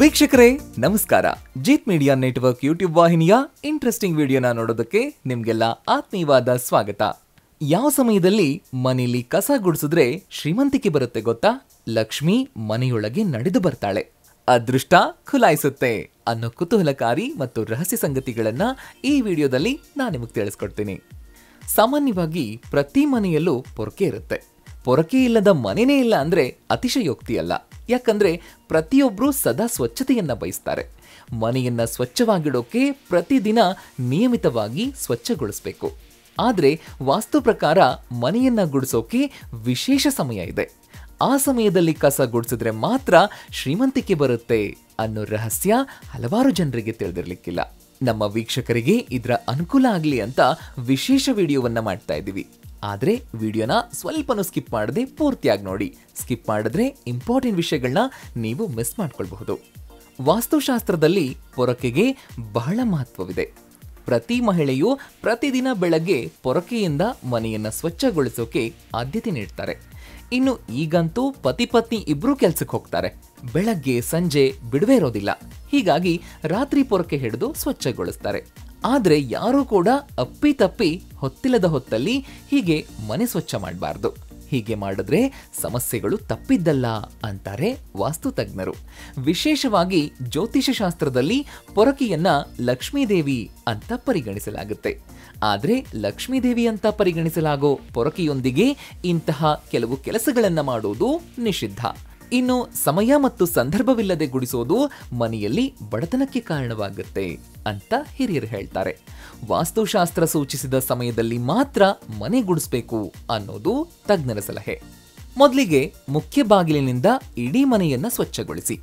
ವೀಕ್ಷಕರೇ ನಮಸ್ಕಾರ Jeet media network YouTube ವಾಹಿನಿಯ ಇಂಟ್ರೆಸ್ಟಿಂಗ್ ವಿಡಿಯೋನ ನೋಡೋದಕ್ಕೆ ನಿಮ್ಗೆಲ್ಲ ಆತ್ಮೀಯವಾದ ಸ್ವಾಗತ ಯಾವ ಸಮಯದಲ್ಲಿ ಮನೆಯಲ್ಲಿ ಕಸ ಗುಡಿಸಿದ್ರೆ ಶ್ರೀಮಂತಿಕೆ ಬರುತ್ತೆ ಗೊತ್ತಾ ಲಕ್ಷ್ಮಿ ಮನೆಯೊಳಗೆ ನಡೆದು ಬರ್ತಾಳೆ ಅದೃಷ್ಟ ಖುಲಾಯಿಸುತ್ತೆ ಅನ್ನೋ ಕುತೂಹಲಕಾರಿ ಮತ್ತು ರಹಸ್ಯ ಸಂಗತಿಗಳನ್ನ ಈ ವಿಡಿಯೋದಲ್ಲಿ ನಾನು ನಿಮಗೆ ತಿಳಿಸ್ಕೊಡ್ತೀನಿ ಸಾಮಾನ್ಯವಾಗಿ ಪ್ರತಿ ಮನೆಯಲ್ಲೂ ಪೊರಕೆ ಇರುತ್ತೆ ಪೊರಕೆ ಇಲ್ಲದ ಮನೆನೇ ಇಲ್ಲ ಅಂದ್ರೆ ಅತಿಶಯೋಕ್ತಿ ಅಲ್ಲ ಯಾಕಂದ್ರೆ ಪ್ರತಿಯೊಬ್ರು ಸದಾ ಸ್ವಚ್ಛತೆಯನ್ನ ಬಯಸ್ತಾರೆ ಮನೆಯನ್ನ ಸ್ವಚ್ಛವಾಗಿಡೋಕೆ ಪ್ರತಿದಿನ ನಿಯಮಿತವಾಗಿ ಸ್ವಚ್ಛಗೊಳಿಸಬೇಕು ಆದ್ರೆ ವಾಸ್ತು ಪ್ರಕಾರ ಮನೆಯನ್ನ ಗುಡಿಸೋಕೆ ವಿಶೇಷ ಸಮಯ ಇದೆ ಆ ಸಮಯದಲ್ಲಿ ಕಸ ಗುಡಿಸಿದ್ರೆ ಮಾತ್ರ ಶ್ರೀಮಂತಿಕೆ ಬರುತ್ತೆ ಅನ್ನೋ ರಹಸ್ಯ ಹಲವಾರು ಜನರಿಗೆ ತಿಳಿದಿರ್ಲಿಕ್ಕಿಲ್ಲ ನಮ್ಮ ವೀಕ್ಷಕರಿಗೆ ಇದರ ಅನುಕೂಲ ಆಗಲಿ ಅಂತ ವಿಶೇಷ ವಿಡಿಯೋವನ್ನ ಮಾಡ್ತಾ ಇದ್ದೀವಿ ಆದ್ರೆ ವಿಡಿಯೋನ ಸ್ವಲ್ಪನೂ ಸ್ಕಿಪ್ ಮಾಡದೆ ಪೂರ್ತಿಯಾಗಿ ನೋಡಿ ಸ್ಕಿಪ್ ಮಾಡಿದ್ರೆ ಇಂಪಾರ್ಟೆಂಟ್ ವಿಷಯಗಳನ್ನ ನೀವು ಮಿಸ್ ಮಾಡ್ಕೊಳ್ಬಹುದು ವಾಸ್ತುಶಾಸ್ತ್ರದಲ್ಲಿ ಪೊರಕೆಗೆ ಬಹಳ ಮಹತ್ವವಿದೆ ಪ್ರತಿ ಮಹಿಳೆಯು ಪ್ರತಿದಿನ ಬೆಳಗ್ಗೆ ಪೊರಕೆಯಿಂದ ಮನೆಯನ್ನ ಸ್ವಚ್ಛಗೊಳಿಸೋಕೆ ಆದ್ಯತೆ ನೀಡ್ತಾರೆ ಇನ್ನು ಈಗಂತೂ ಪತಿ ಪತ್ನಿ ಇಬ್ರು ಕೆಲ್ಸಕ್ಕೆ ಹೋಗ್ತಾರೆ ಬೆಳಗ್ಗೆ ಸಂಜೆ ಬಿಡುವೆ ಇರೋದಿಲ್ಲ ಹೀಗಾಗಿ ರಾತ್ರಿ ಪೊರಕೆ ಹಿಡಿದು ಸ್ವಚ್ಛಗೊಳಿಸ್ತಾರೆ ಆದ್ರೆ ಯಾರೂ ಕೂಡ ಅಪ್ಪಿ ತಪ್ಪಿ ಹೊತ್ತಿಲ್ಲದ ಹೊತ್ತಲ್ಲಿ ಹೀಗೆ ಮನೆ ಸ್ವಚ್ಛ ಮಾಡಬಾರ್ದು ಹೀಗೆ ಮಾಡಿದ್ರೆ ಸಮಸ್ಯೆಗಳು ತಪ್ಪಿದ್ದಲ್ಲ ಅಂತಾರೆ ವಾಸ್ತು ತಜ್ಞರು ವಿಶೇಷವಾಗಿ ಜ್ಯೋತಿಷ ಶಾಸ್ತ್ರದಲ್ಲಿ ಪೊರಕೆಯನ್ನ ಲಕ್ಷ್ಮೀದೇವಿ ಅಂತ ಪರಿಗಣಿಸಲಾಗುತ್ತೆ ಆದ್ರೆ ಲಕ್ಷ್ಮೀದೇವಿ ಅಂತ ಪರಿಗಣಿಸಲಾಗೋ ಪೊರಕೆಯೊಂದಿಗೆ ಇಂತಹ ಕೆಲವು ಕೆಲಸಗಳನ್ನ ಮಾಡುವುದು ನಿಷಿದ್ಧ ಇನ್ನು ಸಮಯ ಮತ್ತು ಸಂದರ್ಭವಿಲ್ಲದೆ ಗುಡಿಸೋದು ಮನೆಯಲ್ಲಿ ಬಡತನಕ್ಕೆ ಕಾರಣವಾಗುತ್ತೆ ಅಂತ ಹಿರಿಯರು ಹೇಳ್ತಾರೆ ವಾಸ್ತುಶಾಸ್ತ್ರ ಸೂಚಿಸಿದ ಸಮಯದಲ್ಲಿ ಮಾತ್ರ ಮನೆ ಗುಡಿಸ್ಬೇಕು ಅನ್ನೋದು ತಜ್ಞರ ಸಲಹೆ ಮೊದಲಿಗೆ ಮುಖ್ಯ ಬಾಗಿಲಿನಿಂದ ಇಡೀ ಮನೆಯನ್ನ ಸ್ವಚ್ಛಗೊಳಿಸಿ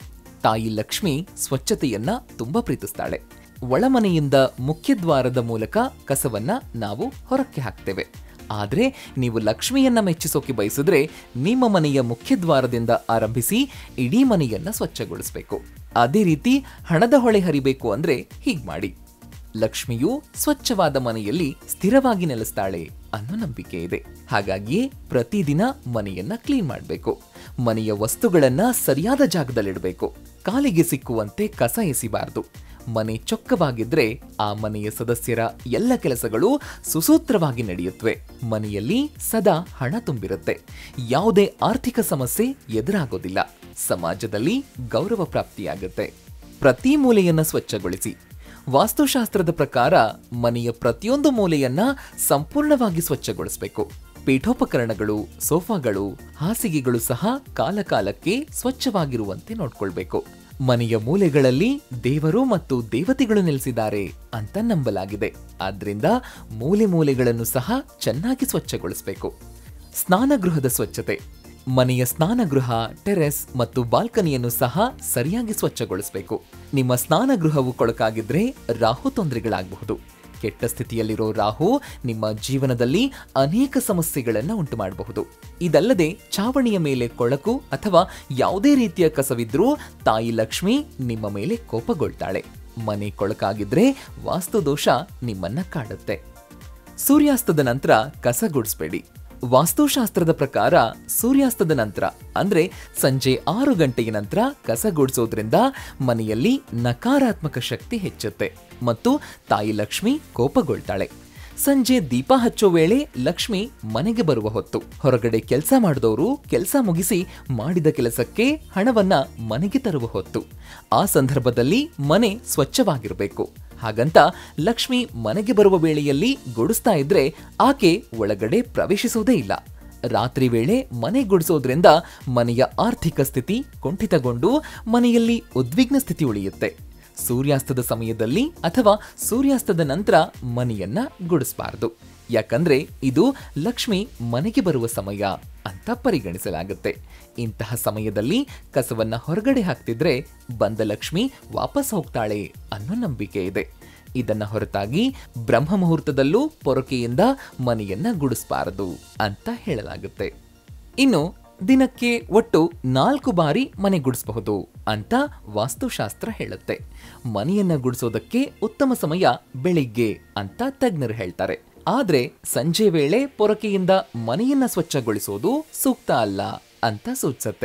ತಾಯಿ ಲಕ್ಷ್ಮಿ ಸ್ವಚ್ಛತೆಯನ್ನ ತುಂಬಾ ಪ್ರೀತಿಸ್ತಾಳೆ ಒಳಮನೆಯಿಂದ ಮುಖ್ಯ ದ್ವಾರದ ಮೂಲಕ ಕಸವನ್ನ ನಾವು ಹೊರಕ್ಕೆ ಹಾಕ್ತೇವೆ ಆದ್ರೆ ನೀವು ಲಕ್ಷ್ಮಿಯನ್ನ ಮೆಚ್ಚಿಸೋಕೆ ಬಯಸಿದ್ರೆ ನಿಮ್ಮ ಮನೆಯ ಮುಖ್ಯ ದ್ವಾರದಿಂದ ಆರಂಭಿಸಿ ಇಡೀ ಮನೆಯನ್ನ ಸ್ವಚ್ಛಗೊಳಿಸಬೇಕು ಅದೇ ರೀತಿ ಹಣದ ಹೊಳೆ ಹರಿಬೇಕು ಅಂದ್ರೆ ಹೀಗ್ ಮಾಡಿ ಲಕ್ಷ್ಮಿಯು ಸ್ವಚ್ಛವಾದ ಮನೆಯಲ್ಲಿ ಸ್ಥಿರವಾಗಿ ನೆಲೆಸ್ತಾಳೆ ಅನ್ನೋ ನಂಬಿಕೆ ಇದೆ ಹಾಗಾಗಿಯೇ ಪ್ರತಿದಿನ ಮನೆಯನ್ನ ಕ್ಲೀನ್ ಮಾಡಬೇಕು ಮನೆಯ ವಸ್ತುಗಳನ್ನ ಸರಿಯಾದ ಜಾಗದಲ್ಲಿಡಬೇಕು ಕಾಲಿಗೆ ಸಿಕ್ಕುವಂತೆ ಕಸ ಎಸಿಬಾರದು ಮನೆ ಚೊಕ್ಕವಾಗಿದ್ರೆ ಆ ಮನೆಯ ಸದಸ್ಯರ ಎಲ್ಲ ಕೆಲಸಗಳು ಸುಸೂತ್ರವಾಗಿ ನಡೆಯುತ್ತವೆ ಮನೆಯಲ್ಲಿ ಸದಾ ಹಣ ತುಂಬಿರುತ್ತೆ ಯಾವುದೇ ಆರ್ಥಿಕ ಸಮಸ್ಯೆ ಎದುರಾಗೋದಿಲ್ಲ ಸಮಾಜದಲ್ಲಿ ಗೌರವ ಪ್ರಾಪ್ತಿಯಾಗುತ್ತೆ ಪ್ರತಿ ಮೂಲೆಯನ್ನ ಸ್ವಚ್ಛಗೊಳಿಸಿ ವಾಸ್ತುಶಾಸ್ತ್ರದ ಪ್ರಕಾರ ಮನೆಯ ಪ್ರತಿಯೊಂದು ಮೂಲೆಯನ್ನ ಸಂಪೂರ್ಣವಾಗಿ ಸ್ವಚ್ಛಗೊಳಿಸಬೇಕು ಪೀಠೋಪಕರಣಗಳು ಸೋಫಾಗಳು ಹಾಸಿಗೆಗಳು ಸಹ ಕಾಲಕಾಲಕ್ಕೆ ಸ್ವಚ್ಛವಾಗಿರುವಂತೆ ನೋಡ್ಕೊಳ್ಬೇಕು ಮನೆಯ ಮೂಲೆಗಳಲ್ಲಿ ದೇವರು ಮತ್ತು ದೇವತೆಗಳು ನೆಲೆಸಿದ್ದಾರೆ ಅಂತ ನಂಬಲಾಗಿದೆ ಆದ್ರಿಂದ ಮೂಲೆ ಮೂಲೆಗಳನ್ನು ಸಹ ಚೆನ್ನಾಗಿ ಸ್ವಚ್ಛಗೊಳಿಸಬೇಕು ಸ್ನಾನಗೃಹದ ಸ್ವಚ್ಛತೆ ಮನೆಯ ಸ್ನಾನಗೃಹ ಟೆರೆಸ್ ಮತ್ತು ಬಾಲ್ಕನಿಯನ್ನು ಸಹ ಸರಿಯಾಗಿ ಸ್ವಚ್ಛಗೊಳಿಸಬೇಕು ನಿಮ್ಮ ಸ್ನಾನಗೃಹವು ಕೊಳಕಾಗಿದ್ರೆ ರಾಹು ತೊಂದರೆಗಳಾಗಬಹುದು ಕೆಟ್ಟ ಸ್ಥಿತಿಯಲ್ಲಿರೋ ರಾಹು ನಿಮ್ಮ ಜೀವನದಲ್ಲಿ ಅನೇಕ ಸಮಸ್ಯೆಗಳನ್ನು ಉಂಟು ಮಾಡಬಹುದು ಇದಲ್ಲದೆ ಚಾವಣಿಯ ಮೇಲೆ ಕೊಳಕು ಅಥವಾ ಯಾವುದೇ ರೀತಿಯ ಕಸವಿದ್ರೂ ತಾಯಿ ಲಕ್ಷ್ಮಿ ನಿಮ್ಮ ಮೇಲೆ ಕೋಪಗೊಳ್ತಾಳೆ ಮನೆ ಕೊಳಕಾಗಿದ್ರೆ ವಾಸ್ತುದೋಷ ನಿಮ್ಮನ್ನ ಕಾಡುತ್ತೆ ಸೂರ್ಯಾಸ್ತದ ನಂತರ ಕಸ ಗುಡಿಸ್ಬೇಡಿ ವಾಸ್ತುಶಾಸ್ತ್ರದ ಪ್ರಕಾರ ಸೂರ್ಯಾಸ್ತದ ನಂತರ ಅಂದ್ರೆ ಸಂಜೆ ಆರು ಗಂಟೆಯ ನಂತರ ಕಸ ಗುಡಿಸೋದ್ರಿಂದ ಮನೆಯಲ್ಲಿ ನಕಾರಾತ್ಮಕ ಶಕ್ತಿ ಹೆಚ್ಚುತ್ತೆ ಮತ್ತು ತಾಯಿ ಲಕ್ಷ್ಮಿ ಕೋಪಗೊಳ್ತಾಳೆ ಸಂಜೆ ದೀಪ ಹಚ್ಚೋ ವೇಳೆ ಲಕ್ಷ್ಮಿ ಮನೆಗೆ ಬರುವ ಹೊತ್ತು ಹೊರಗಡೆ ಕೆಲಸ ಮಾಡಿದವರು ಕೆಲಸ ಮುಗಿಸಿ ಮಾಡಿದ ಕೆಲಸಕ್ಕೆ ಹಣವನ್ನ ಮನೆಗೆ ತರುವ ಹೊತ್ತು ಆ ಸಂದರ್ಭದಲ್ಲಿ ಮನೆ ಸ್ವಚ್ಛವಾಗಿರಬೇಕು ಹಾಗಂತ ಲಕ್ಷ್ಮಿ ಮನೆಗೆ ಬರುವ ವೇಳೆಯಲ್ಲಿ ಗುಡಿಸ್ತಾ ಇದ್ರೆ ಆಕೆ ಒಳಗಡೆ ಪ್ರವೇಶಿಸುವುದೇ ಇಲ್ಲ ರಾತ್ರಿ ವೇಳೆ ಮನೆ ಗುಡಿಸೋದ್ರಿಂದ ಮನೆಯ ಆರ್ಥಿಕ ಸ್ಥಿತಿ ಕುಂಠಿತಗೊಂಡು ಮನೆಯಲ್ಲಿ ಉದ್ವಿಗ್ನ ಸ್ಥಿತಿ ಉಳಿಯುತ್ತೆ ಸೂರ್ಯಾಸ್ತದ ಸಮಯದಲ್ಲಿ ಅಥವಾ ಸೂರ್ಯಾಸ್ತದ ನಂತರ ಮನೆಯನ್ನ ಗುಡಿಸಬಾರದು ಯಾಕಂದ್ರೆ ಇದು ಲಕ್ಷ್ಮಿ ಮನೆಗೆ ಬರುವ ಸಮಯ ಅಂತ ಪರಿಗಣಿಸಲಾಗುತ್ತೆ ಇಂತಹ ಸಮಯದಲ್ಲಿ ಕಸವನ್ನ ಹೊರಗಡೆ ಹಾಕ್ತಿದ್ರೆ ಬಂದ ಲಕ್ಷ್ಮಿ ವಾಪಸ್ ಹೋಗ್ತಾಳೆ ಅನ್ನೋ ನಂಬಿಕೆ ಇದೆ ಇದನ್ನ ಹೊರತಾಗಿ ಬ್ರಹ್ಮ ಮುಹೂರ್ತದಲ್ಲೂ ಪೊರಕೆಯಿಂದ ಮನೆಯನ್ನ ಗುಡಿಸಬಾರದು ಅಂತ ಹೇಳಲಾಗುತ್ತೆ ಇನ್ನು ದಿನಕ್ಕೆ ಒಟ್ಟು ನಾಲ್ಕು ಬಾರಿ ಮನೆ ಗುಡಿಸಬಹುದು ಅಂತ ವಾಸ್ತುಶಾಸ್ತ್ರ ಹೇಳುತ್ತೆ ಮನೆಯನ್ನ ಗುಡಿಸೋದಕ್ಕೆ ಉತ್ತಮ ಸಮಯ ಬೆಳಿಗ್ಗೆ ಅಂತ ತಜ್ಞರು ಹೇಳ್ತಾರೆ ಆದ್ರೆ ಸಂಜೆ ವೇಳೆ ಪೊರಕೆಯಿಂದ ಮನೆಯನ್ನ ಸ್ವಚ್ಛಗೊಳಿಸೋದು ಸೂಕ್ತ ಅಲ್ಲ ಅಂತ ಸೂಚಿಸುತ್ತೆ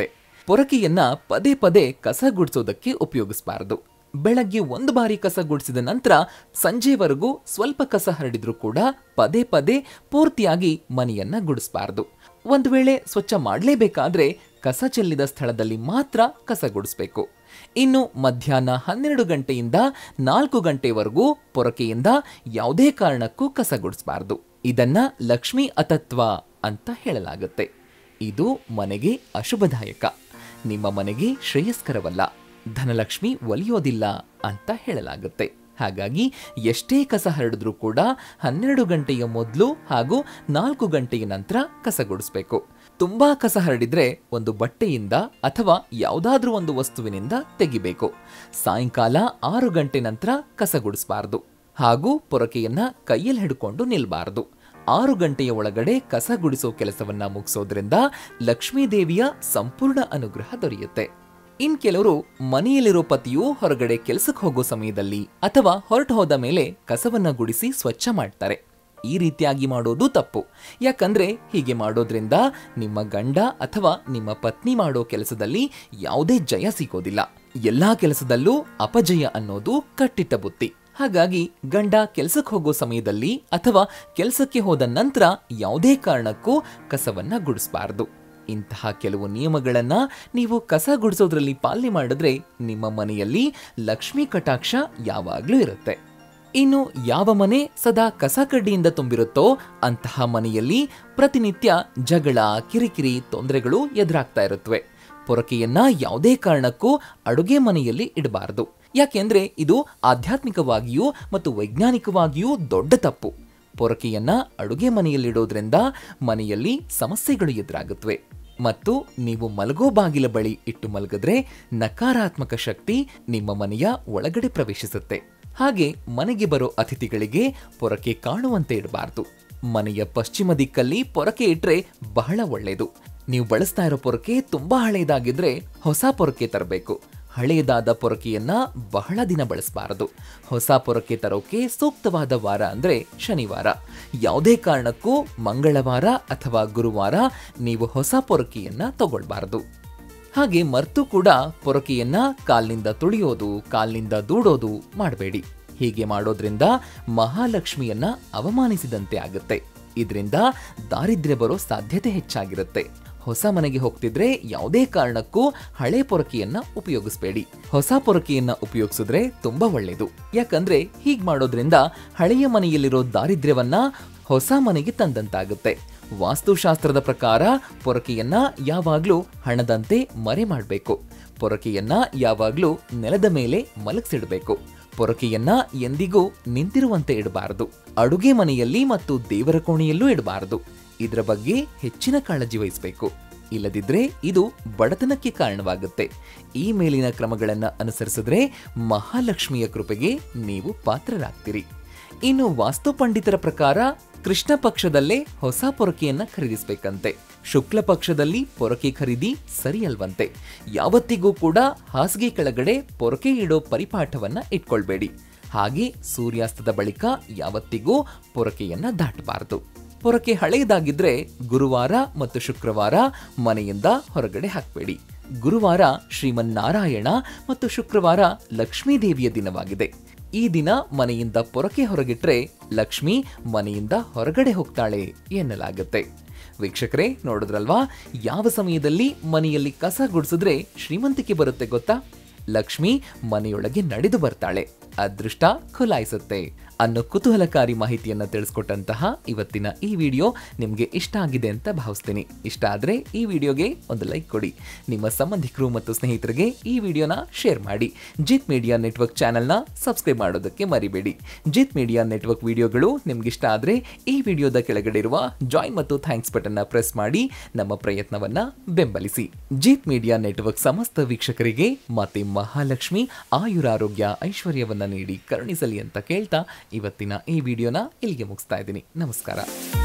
ಪೊರಕೆಯನ್ನ ಪದೇ ಪದೇ ಕಸ ಗುಡಿಸೋದಕ್ಕೆ ಉಪಯೋಗಿಸಬಾರದು ಬೆಳಗ್ಗೆ ಒಂದು ಬಾರಿ ಕಸ ಗುಡಿಸಿದ ನಂತರ ಸಂಜೆವರೆಗೂ ಸ್ವಲ್ಪ ಕಸ ಹರಡಿದ್ರೂ ಕೂಡ ಪದೇ ಪದೇ ಪೂರ್ತಿಯಾಗಿ ಮನೆಯನ್ನ ಗುಡಿಸಬಾರದು ಒಂದು ವೇಳೆ ಸ್ವಚ್ಛ ಮಾಡಲೇಬೇಕಾದ್ರೆ ಕಸ ಚೆಲ್ಲಿದ ಸ್ಥಳದಲ್ಲಿ ಮಾತ್ರ ಕಸ ಗುಡಿಸ್ಬೇಕು ಇನ್ನು ಮಧ್ಯಾಹ್ನ ಹನ್ನೆರಡು ಗಂಟೆಯಿಂದ ನಾಲ್ಕು ಗಂಟೆವರೆಗೂ ಪೊರಕೆಯಿಂದ ಯಾವುದೇ ಕಾರಣಕ್ಕೂ ಕಸ ಗುಡಿಸಬಾರದು ಇದನ್ನ ಲಕ್ಷ್ಮೀ ಅತತ್ವ ಅಂತ ಹೇಳಲಾಗುತ್ತೆ ಇದು ಮನೆಗೆ ಅಶುಭದಾಯಕ ನಿಮ್ಮ ಮನೆಗೆ ಶ್ರೇಯಸ್ಕರವಲ್ಲ ಧನಲಕ್ಷ್ಮಿ ಒಲಿಯೋದಿಲ್ಲ ಅಂತ ಹೇಳಲಾಗುತ್ತೆ ಹಾಗಾಗಿ ಎಷ್ಟೇ ಕಸ ಹರಡಿದ್ರೂ ಕೂಡ ಹನ್ನೆರಡು ಗಂಟೆಯ ಮೊದಲು ಹಾಗೂ ನಾಲ್ಕು ಗಂಟೆಯ ನಂತರ ಕಸ ಗುಡಿಸ್ಬೇಕು ತುಂಬಾ ಕಸ ಹರಡಿದ್ರೆ ಒಂದು ಬಟ್ಟೆಯಿಂದ ಅಥವಾ ಯಾವುದಾದ್ರೂ ಒಂದು ವಸ್ತುವಿನಿಂದ ತೆಗಿಬೇಕು ಸಾಯಂಕಾಲ ಆರು ಗಂಟೆ ನಂತರ ಕಸ ಗುಡಿಸಬಾರದು ಹಾಗೂ ಪೊರಕೆಯನ್ನ ಕೈಯಲ್ಲಿ ಹಿಡ್ಕೊಂಡು ನಿಲ್ಬಾರದು ಆರು ಗಂಟೆಯ ಒಳಗಡೆ ಕಸ ಗುಡಿಸೋ ಕೆಲಸವನ್ನ ಮುಗಿಸೋದ್ರಿಂದ ಲಕ್ಷ್ಮೀ ದೇವಿಯ ಸಂಪೂರ್ಣ ಅನುಗ್ರಹ ದೊರೆಯುತ್ತೆ ಇನ್ ಕೆಲವರು ಮನೆಯಲ್ಲಿರೋ ಪತಿಯು ಹೊರಗಡೆ ಕೆಲಸಕ್ಕೆ ಹೋಗೋ ಸಮಯದಲ್ಲಿ ಅಥವಾ ಹೊರಟು ಹೋದ ಮೇಲೆ ಕಸವನ್ನ ಗುಡಿಸಿ ಸ್ವಚ್ಛ ಮಾಡ್ತಾರೆ ಈ ರೀತಿಯಾಗಿ ಮಾಡೋದು ತಪ್ಪು ಯಾಕಂದ್ರೆ ಹೀಗೆ ಮಾಡೋದ್ರಿಂದ ನಿಮ್ಮ ಗಂಡ ಅಥವಾ ನಿಮ್ಮ ಪತ್ನಿ ಮಾಡೋ ಕೆಲಸದಲ್ಲಿ ಯಾವುದೇ ಜಯ ಸಿಗೋದಿಲ್ಲ ಎಲ್ಲಾ ಕೆಲಸದಲ್ಲೂ ಅಪಜಯ ಅನ್ನೋದು ಕಟ್ಟಿಟ್ಟ ಬುತ್ತಿ ಹಾಗಾಗಿ ಗಂಡ ಕೆಲ್ಸಕ್ಕೆ ಹೋಗೋ ಸಮಯದಲ್ಲಿ ಅಥವಾ ಕೆಲಸಕ್ಕೆ ಹೋದ ನಂತರ ಯಾವುದೇ ಕಾರಣಕ್ಕೂ ಕಸವನ್ನ ಗುಡಿಸಬಾರದು ಇಂತಹ ಕೆಲವು ನಿಯಮಗಳನ್ನ ನೀವು ಕಸ ಗುಡಿಸೋದ್ರಲ್ಲಿ ಪಾಲನೆ ಮಾಡಿದ್ರೆ ನಿಮ್ಮ ಮನೆಯಲ್ಲಿ ಲಕ್ಷ್ಮೀ ಕಟಾಕ್ಷ ಯಾವಾಗ್ಲೂ ಇರುತ್ತೆ ಇನ್ನು ಯಾವ ಮನೆ ಸದಾ ಕಸ ಕಡ್ಡಿಯಿಂದ ತುಂಬಿರುತ್ತೋ ಅಂತಹ ಮನೆಯಲ್ಲಿ ಪ್ರತಿನಿತ್ಯ ಜಗಳ ಕಿರಿಕಿರಿ ತೊಂದರೆಗಳು ಎದುರಾಗ್ತಾ ಇರುತ್ತವೆ ಪೊರಕೆಯನ್ನ ಯಾವುದೇ ಕಾರಣಕ್ಕೂ ಅಡುಗೆ ಮನೆಯಲ್ಲಿ ಇಡಬಾರದು ಯಾಕೆಂದ್ರೆ ಇದು ಆಧ್ಯಾತ್ಮಿಕವಾಗಿಯೂ ಮತ್ತು ವೈಜ್ಞಾನಿಕವಾಗಿಯೂ ದೊಡ್ಡ ತಪ್ಪು ಪೊರಕೆಯನ್ನ ಅಡುಗೆ ಮನೆಯಲ್ಲಿಡೋದ್ರಿಂದ ಮನೆಯಲ್ಲಿ ಸಮಸ್ಯೆಗಳು ಎದುರಾಗುತ್ತವೆ ಮತ್ತು ನೀವು ಮಲಗೋ ಬಾಗಿಲ ಬಳಿ ಇಟ್ಟು ಮಲಗಿದ್ರೆ ನಕಾರಾತ್ಮಕ ಶಕ್ತಿ ನಿಮ್ಮ ಮನೆಯ ಒಳಗಡೆ ಪ್ರವೇಶಿಸುತ್ತೆ ಹಾಗೆ ಮನೆಗೆ ಬರೋ ಅತಿಥಿಗಳಿಗೆ ಪೊರಕೆ ಕಾಣುವಂತೆ ಇಡಬಾರ್ದು ಮನೆಯ ಪಶ್ಚಿಮ ದಿಕ್ಕಲ್ಲಿ ಪೊರಕೆ ಇಟ್ರೆ ಬಹಳ ಒಳ್ಳೆಯದು ನೀವು ಬಳಸ್ತಾ ಇರೋ ಪೊರಕೆ ತುಂಬಾ ಹಳೆಯದಾಗಿದ್ರೆ ಹೊಸ ಪೊರಕೆ ತರಬೇಕು ಹಳೆಯದಾದ ಪೊರಕೆಯನ್ನ ಬಹಳ ದಿನ ಬಳಸಬಾರದು ಹೊಸ ಪೊರಕೆ ತರೋಕೆ ಸೂಕ್ತವಾದ ವಾರ ಅಂದ್ರೆ ಶನಿವಾರ ಯಾವುದೇ ಕಾರಣಕ್ಕೂ ಮಂಗಳವಾರ ಅಥವಾ ಗುರುವಾರ ನೀವು ಹೊಸ ಪೊರಕೆಯನ್ನ ತಗೊಳ್ಬಾರದು ಹಾಗೆ ಮರ್ತು ಕೂಡ ಪೊರಕೆಯನ್ನ ಕಾಲ್ನಿಂದ ತುಳಿಯೋದು ಕಾಲ್ನಿಂದ ದೂಡೋದು ಮಾಡಬೇಡಿ ಹೀಗೆ ಮಾಡೋದ್ರಿಂದ ಮಹಾಲಕ್ಷ್ಮಿಯನ್ನ ಅವಮಾನಿಸಿದಂತೆ ಆಗುತ್ತೆ ಇದರಿಂದ ದಾರಿದ್ರ್ಯ ಬರೋ ಸಾಧ್ಯತೆ ಹೆಚ್ಚಾಗಿರುತ್ತೆ ಹೊಸ ಮನೆಗೆ ಹೋಗ್ತಿದ್ರೆ ಯಾವುದೇ ಕಾರಣಕ್ಕೂ ಹಳೆ ಪೊರಕೆಯನ್ನ ಉಪಯೋಗಿಸಬೇಡಿ ಹೊಸ ಪೊರಕೆಯನ್ನ ಉಪಯೋಗಿಸಿದ್ರೆ ತುಂಬಾ ಒಳ್ಳೇದು ಯಾಕಂದ್ರೆ ಹೀಗ್ ಮಾಡೋದ್ರಿಂದ ಹಳೆಯ ಮನೆಯಲ್ಲಿರೋ ದಾರಿದ್ರ್ಯವನ್ನ ಹೊಸ ಮನೆಗೆ ತಂದಂತಾಗುತ್ತೆ ವಾಸ್ತುಶಾಸ್ತ್ರದ ಪ್ರಕಾರ ಪೊರಕೆಯನ್ನ ಯಾವಾಗ್ಲೂ ಹಣದಂತೆ ಮರೆ ಮಾಡಬೇಕು ಪೊರಕೆಯನ್ನ ಯಾವಾಗ್ಲೂ ನೆಲದ ಮೇಲೆ ಮಲಗಿಸಿಡಬೇಕು ಪೊರಕೆಯನ್ನ ಎಂದಿಗೂ ನಿಂತಿರುವಂತೆ ಇಡಬಾರದು ಅಡುಗೆ ಮನೆಯಲ್ಲಿ ಮತ್ತು ದೇವರ ಕೋಣೆಯಲ್ಲೂ ಇಡಬಾರದು ಇದರ ಬಗ್ಗೆ ಹೆಚ್ಚಿನ ಕಾಳಜಿ ವಹಿಸಬೇಕು ಇಲ್ಲದಿದ್ರೆ ಇದು ಬಡತನಕ್ಕೆ ಕಾರಣವಾಗುತ್ತೆ ಈ ಮೇಲಿನ ಕ್ರಮಗಳನ್ನು ಅನುಸರಿಸಿದ್ರೆ ಮಹಾಲಕ್ಷ್ಮಿಯ ಕೃಪೆಗೆ ನೀವು ಪಾತ್ರರಾಗ್ತೀರಿ ಇನ್ನು ವಾಸ್ತು ಪಂಡಿತರ ಪ್ರಕಾರ ಕೃಷ್ಣ ಪಕ್ಷದಲ್ಲೇ ಹೊಸ ಪೊರಕೆಯನ್ನ ಖರೀದಿಸಬೇಕಂತೆ ಶುಕ್ಲ ಪಕ್ಷದಲ್ಲಿ ಪೊರಕೆ ಖರೀದಿ ಸರಿಯಲ್ವಂತೆ ಯಾವತ್ತಿಗೂ ಕೂಡ ಹಾಸಿಗೆ ಕೆಳಗಡೆ ಪೊರಕೆ ಇಡೋ ಪರಿಪಾಠವನ್ನ ಇಟ್ಕೊಳ್ಬೇಡಿ ಹಾಗೆ ಸೂರ್ಯಾಸ್ತದ ಬಳಿಕ ಯಾವತ್ತಿಗೂ ಪೊರಕೆಯನ್ನ ದಾಟಬಾರದು ಪೊರಕೆ ಹಳೆಯದಾಗಿದ್ರೆ ಗುರುವಾರ ಮತ್ತು ಶುಕ್ರವಾರ ಮನೆಯಿಂದ ಹೊರಗಡೆ ಹಾಕಬೇಡಿ ಗುರುವಾರ ಶ್ರೀಮನ್ನಾರಾಯಣ ಮತ್ತು ಶುಕ್ರವಾರ ಲಕ್ಷ್ಮೀ ದೇವಿಯ ದಿನವಾಗಿದೆ ಈ ದಿನ ಮನೆಯಿಂದ ಪೊರಕೆ ಹೊರಗಿಟ್ರೆ ಲಕ್ಷ್ಮಿ ಮನೆಯಿಂದ ಹೊರಗಡೆ ಹೋಗ್ತಾಳೆ ಎನ್ನಲಾಗುತ್ತೆ ವೀಕ್ಷಕರೇ ನೋಡಿದ್ರಲ್ವಾ ಯಾವ ಸಮಯದಲ್ಲಿ ಮನೆಯಲ್ಲಿ ಕಸ ಗುಡಿಸಿದ್ರೆ ಶ್ರೀಮಂತಿಕೆ ಬರುತ್ತೆ ಗೊತ್ತಾ ಲಕ್ಷ್ಮಿ ಮನೆಯೊಳಗೆ ನಡೆದು ಬರ್ತಾಳೆ ಅದೃಷ್ಟ ಖುಲಾಯಿಸುತ್ತೆ ಅನ್ನೋ ಕುತೂಹಲಕಾರಿ ಮಾಹಿತಿಯನ್ನ ತಿಳಿಸ್ಕೊಟ್ಟಂತಹ ಇವತ್ತಿನ ಈ ವಿಡಿಯೋ ನಿಮಗೆ ಇಷ್ಟ ಆಗಿದೆ ಅಂತ ಭಾವಿಸ್ತೀನಿ ಇಷ್ಟ ಆದ್ರೆ ಈ ವಿಡಿಯೋಗೆ ಒಂದು ಲೈಕ್ ಕೊಡಿ ನಿಮ್ಮ ಸಂಬಂಧಿಕರು ಮತ್ತು ಸ್ನೇಹಿತರಿಗೆ ಈ ವಿಡಿಯೋನ ಶೇರ್ ಮಾಡಿ ಜಿತ್ ಮೀಡಿಯಾ ನೆಟ್ವರ್ಕ್ ಚಾನೆಲ್ನ ಸಬ್ಸ್ಕ್ರೈಬ್ ಮಾಡೋದಕ್ಕೆ ಮರಿಬೇಡಿ ಜಿತ್ ಮೀಡಿಯಾ ನೆಟ್ವರ್ಕ್ ವಿಡಿಯೋಗಳು ನಿಮ್ಗೆ ಇಷ್ಟ ಆದ್ರೆ ಈ ವಿಡಿಯೋದ ಕೆಳಗಡೆ ಇರುವ ಜಾಯಿನ್ ಮತ್ತು ಥ್ಯಾಂಕ್ಸ್ ಬಟನ್ನ ಪ್ರೆಸ್ ಮಾಡಿ ನಮ್ಮ ಪ್ರಯತ್ನವನ್ನ ಬೆಂಬಲಿಸಿ ಜಿತ್ ಮೀಡಿಯಾ ನೆಟ್ವರ್ಕ್ ಸಮಸ್ತ ವೀಕ್ಷಕರಿಗೆ ಮಾತೆ ಮಹಾಲಕ್ಷ್ಮಿ ಆಯುರಾರೋಗ್ಯ ಐಶ್ವರ್ಯವನ್ನ ನೀಡಿ ಕರುಣಿಸಲಿ ಅಂತ ಕೇಳ್ತಾ ಇವತ್ತಿನ ಈ ವಿಡಿಯೋನ ಇಲ್ಲಿಗೆ ಮುಗಿಸ್ತಾ ಇದ್ದೀನಿ ನಮಸ್ಕಾರ